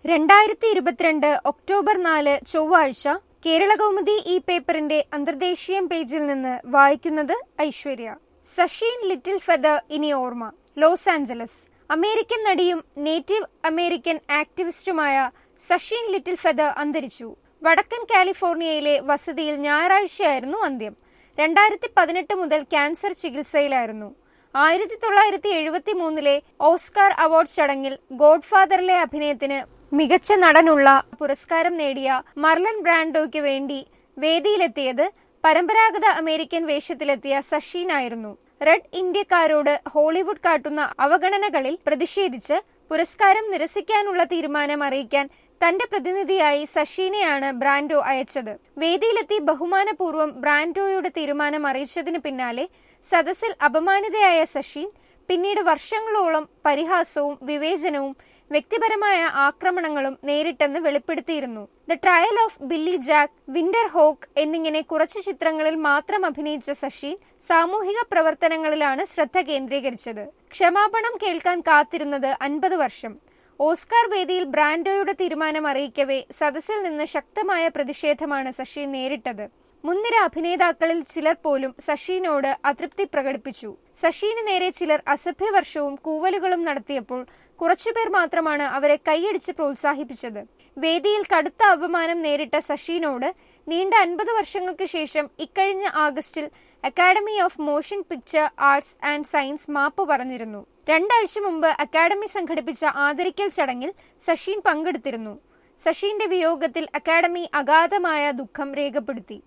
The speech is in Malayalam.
രണ്ടായിരത്തി ഇരുപത്തിരണ്ട് ഒക്ടോബർ നാല് ചൊവ്വാഴ്ച കേരളകൗമുദി ഈ പേപ്പറിന്റെ അന്തർദേശീയം പേജിൽ നിന്ന് വായിക്കുന്നത് ഐശ്വര്യ സഷീൻ ലിറ്റിൽ ഫെദർ ഇനി ഓർമ്മ ലോസ് ആഞ്ചലസ് അമേരിക്കൻ നടിയും നേറ്റീവ് അമേരിക്കൻ ആക്ടിവിസ്റ്റുമായ സഷീൻ ലിറ്റിൽ ഫെദർ അന്തരിച്ചു വടക്കൻ കാലിഫോർണിയയിലെ വസതിയിൽ ഞായറാഴ്ചയായിരുന്നു അന്ത്യം രണ്ടായിരത്തി പതിനെട്ട് മുതൽ ക്യാൻസർ ചികിത്സയിലായിരുന്നു ആയിരത്തി തൊള്ളായിരത്തി എഴുപത്തി മൂന്നിലെ ഓസ്കാർ അവാർഡ് ചടങ്ങിൽ ഗോഡ്ഫാദറിലെ അഭിനയത്തിന് മികച്ച നടനുള്ള പുരസ്കാരം നേടിയ മർലൻ ബ്രാൻഡോയ്ക്ക് വേണ്ടി വേദിയിലെത്തിയത് പരമ്പരാഗത അമേരിക്കൻ വേഷത്തിലെത്തിയ സഷീനായിരുന്നു റെഡ് ഇന്ത്യക്കാരോട് ഹോളിവുഡ് കാട്ടുന്ന അവഗണനകളിൽ പ്രതിഷേധിച്ച് പുരസ്കാരം നിരസിക്കാനുള്ള തീരുമാനം അറിയിക്കാൻ തന്റെ പ്രതിനിധിയായി സഷീനെയാണ് ബ്രാൻഡോ അയച്ചത് വേദിയിലെത്തി ബഹുമാനപൂർവ്വം ബ്രാൻഡോയുടെ തീരുമാനം അറിയിച്ചതിന് പിന്നാലെ സദസ്സിൽ അപമാനിതയായ സഷീൻ പിന്നീട് വർഷങ്ങളോളം പരിഹാസവും വിവേചനവും വ്യക്തിപരമായ ആക്രമണങ്ങളും നേരിട്ടെന്ന് വെളിപ്പെടുത്തിയിരുന്നു the trial of Billy Jack Winter Hawk എന്നിങ്ങനെ കുറച്ചു ചിത്രങ്ങളിൽ മാത്രം അഭിനയിച്ച സഷീൻ സാമൂഹിക പ്രവർത്തനങ്ങളിലാണ് ശ്രദ്ധ കേന്ദ്രീകരിച്ചത് ക്ഷമാപണം കേൾക്കാൻ കാത്തിരുന്നത് അൻപത് വർഷം ഓസ്കാർ വേദിയിൽ ബ്രാൻഡോയുടെ തീരുമാനം അറിയിക്കവേ സദസ്സിൽ നിന്ന് ശക്തമായ പ്രതിഷേധമാണ് സഷീൻ നേരിട്ടത് മുൻനിര അഭിനേതാക്കളിൽ ചിലർ പോലും സഷീനോട് അതൃപ്തി പ്രകടിപ്പിച്ചു സഷീന് നേരെ ചിലർ അസഭ്യവർഷവും കൂവലുകളും നടത്തിയപ്പോൾ കുറച്ചുപേർ മാത്രമാണ് അവരെ കൈയടിച്ച് പ്രോത്സാഹിപ്പിച്ചത് വേദിയിൽ കടുത്ത അപമാനം നേരിട്ട സഷീനോട് നീണ്ട അൻപത് വർഷങ്ങൾക്ക് ശേഷം ഇക്കഴിഞ്ഞ ആഗസ്റ്റിൽ Academy of Motion Picture Arts and Science മാപ്പ് പറഞ്ഞിരുന്നു രണ്ടാഴ്ച മുമ്പ് അക്കാഡമി സംഘടിപ്പിച്ച ആദരിക്കൽ ചടങ്ങിൽ സഷീൻ പങ്കെടുത്തിരുന്നു സഷീന്റെ വിയോഗത്തിൽ അക്കാഡമി അഗാധമായ ദുഃഖം രേഖപ്പെടുത്തി